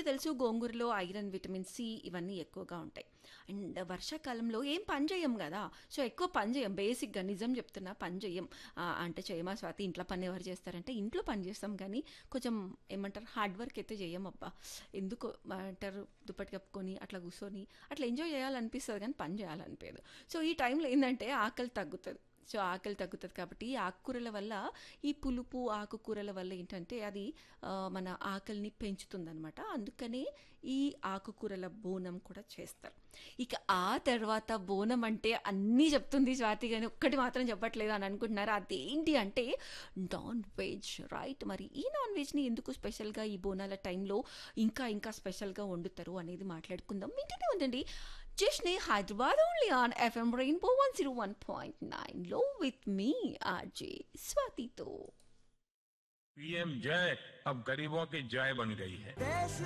అందరికీ తెలుసు గోంగూరలో ఐరన్ విటమిన్ సి ఇవన్నీ ఎక్కువగా ఉంటాయి అండ్ వర్షాకాలంలో ఏం పని చేయం కదా సో ఎక్కువ పని చేయం బేసిక్గా నిజం చెప్తున్నా పని చేయం ఆ, అంటే చేయమా స్వాతి ఇంట్లో పని ఎవరు చేస్తారంటే ఇంట్లో పని చేస్తాం కానీ కొంచెం ఏమంటారు హార్డ్ వర్క్ అయితే చేయం అబ్బా ఎందుకు అంటారు దుప్పటి కప్పుకొని అట్లా కూర్చొని అట్లా ఎంజాయ్ చేయాలనిపిస్తుంది కానీ పని చేయాలనిపించదు సో ఈ టైంలో ఏంటంటే ఆకలి తగ్గుతుంది సో ఆకలి తగ్గుతుంది కాబట్టి ఈ ఆకుకూరల వల్ల ఈ పులుపు ఆకుకూరల వల్ల ఏంటంటే అది ఆ, మన ఆకలిని పెంచుతుందన్నమాట అందుకనే ఈ ఆకుకూరల బోనం కూడా చేస్తారు ఇక ఆ తర్వాత బోనం అంటే అన్నీ చెప్తుంది స్వాతి కానీ ఒక్కటి మాత్రం చెప్పట్లేదు అని అనుకుంటున్నారు అదేంటి అంటే నాన్ వెజ్ రైట్ మరి ఈ నాన్ వెజ్ని ఎందుకు స్పెషల్గా ఈ బోనాల టైంలో ఇంకా ఇంకా స్పెషల్గా వండుతారు అనేది మాట్లాడుకుందాం వింటూనే ఉండండి జస్ట్ని Hyderabad only on FM rainbow one zero one point నైన్లో విత్ మీ ఆర్జే స్వాతితో पीएम जय अब गरीबों की जय बन गई है